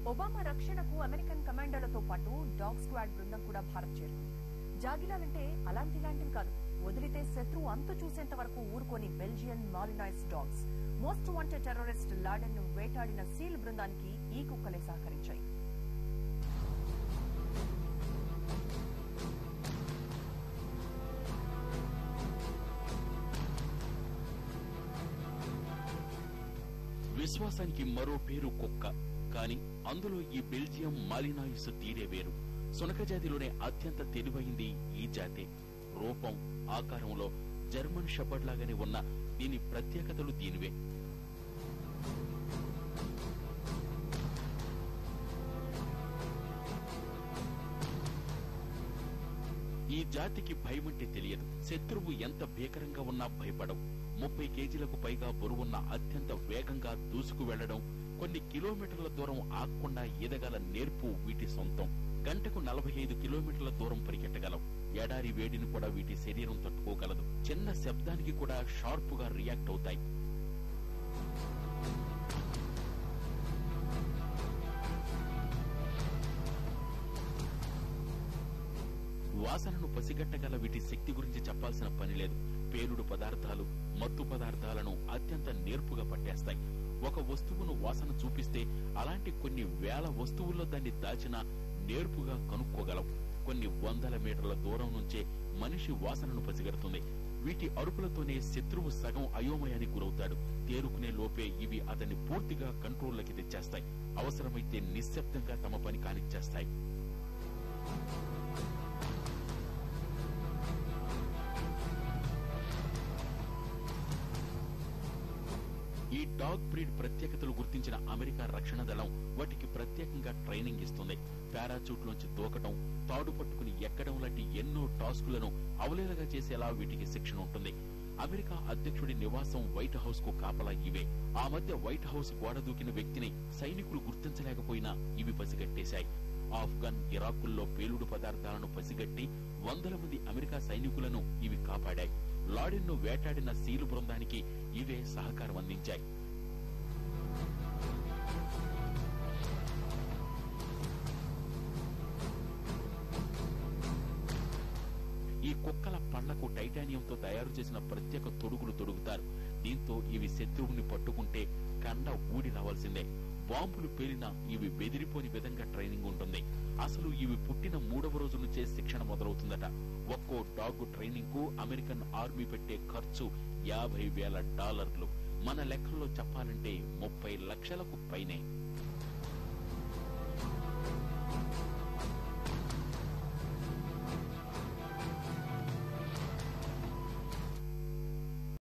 Obama రక్షణకు American కమాండోలతో పాటు dog squad బృందం కూడా భారత్ చేరింది జాగిలాలంటే అలాంటిలాంటివి కాదు వదిలితే శత్రువు అంతు చూసేంత వరకు ఊరుకోని Belgian Malinois dogs most wanted terrorist Laden ను వేటాడిన సీల్ బృందానికి ఈ కుక్కలే సహకరించాయి విశ్వాసానికి మరో పేరు కుక్క కాని అందులో ఈ బెల్జియం మాలినాయిస్ తీరే వేరు సునక జాతిలోనే అత్యంత తెలివైంది ఈ జాతే రూపం ఆకారంలో జర్మన్ షెపర్డ్ లాగానే ఉన్న దీని ప్రత్యేకతలు దీనివే ఈ జాతికి భయమంటే తెలియదు శత్రువు ఎంత భీకరంగా ఉన్నా భయపడవు ముప్పై కేజీలకు పైగా బరువున్న అత్యంత వేగంగా దూసుకు వెళ్లడం కొన్ని కిలోమీటర్ల దూరం ఆగకుండా ఈదగల నేర్పు వీటి సొంతం గంటకు నలభై ఐదు కిలోమీటర్ల దూరం పరిగెట్టగలవు ఎడారి వేడిని కూడా వీటి శరీరం తట్టుకోగలదు చిన్న శబ్దానికి కూడా షార్పుగా రియాక్ట్ అవుతాయి వాసనను పసిగట్టగల వీటి శక్తి గురించి చెప్పాల్సిన పని లేదు పేలుడు పదార్థాలు మత్తు పదార్థాలను అత్యంత నేర్పుగా పట్టేస్తాయి ఒక వస్తువును వాసన చూపిస్తే అలాంటి కొన్ని వేల వస్తువుల్లో దాన్ని దాచిన నేర్పుగా కనుక్కోగలవు కొన్ని వందల మీటర్ల దూరం నుంచే మనిషి వాసనను పసిగడుతుంది వీటి అరుపులతోనే శత్రువు సగం అయోమయానికి గురవుతాడు తేరుకునే లోపే ఇవి అతన్ని పూర్తిగా కంట్రోల్లోకి తెచ్చేస్తాయి అవసరమైతే నిశ్శబ్దంగా తమ పని కానిచ్చేస్తాయి ఈ డాగ్ బ్రీడ్ ప్రత్యేకతలు గుర్తించిన అమెరికా రక్షణ దళం వాటికి ప్రత్యేకంగా ట్రైనింగ్ ఇస్తుంది పారాచూట్ లోంచి దూకటం తాడు పట్టుకుని ఎక్కడం లాంటి ఎన్నో టాస్కులను అవలేలగా చేసేలా వీటికి శిక్షణ ఉంటుంది అమెరికా అధ్యక్షుడి నివాసం వైట్ హౌస్ కు కాపలా ఇవే ఆ మధ్య వైట్ హౌస్ గోడ దూకిన వ్యక్తిని సైనికులు గుర్తించలేకపోయినా ఇవి పసిగట్టేశాయి ఆఫ్ఘన్ ఇరాకుల్లో పేలుడు పదార్థాలను పసిగట్టి వందల మంది అమెరికా సైనికులను ఇవి కాపాడాయి లాడెన్ ను వేటాడిన సీలు బృందానికి ఇవే సహకారం అందించాయి ఈ కుక్కల పళ్లకు టైటానియంతో తయారు చేసిన ప్రత్యేక తొడుగులు తొడుగుతారు దీంతో ఇవి శత్రువుని పట్టుకుంటే కండ ఊడి రావాల్సిందే బాంబులు పేలినా ఇవి బెదిరిపోని విధంగా ట్రైనింగ్ ఉంటుంది అసలు ఇవి పుట్టిన మూడవ రోజు నుంచే శిక్షణ మొదలవుతుందట ఒక్కో డాగ్ ట్రైనింగ్ కు అమెరికన్ ఆర్మీ పెట్టే ఖర్చు యాభై వేల డాలర్లు మన లెక్కల్లో చెప్పాలంటే ముప్పై లక్షలకు పైనే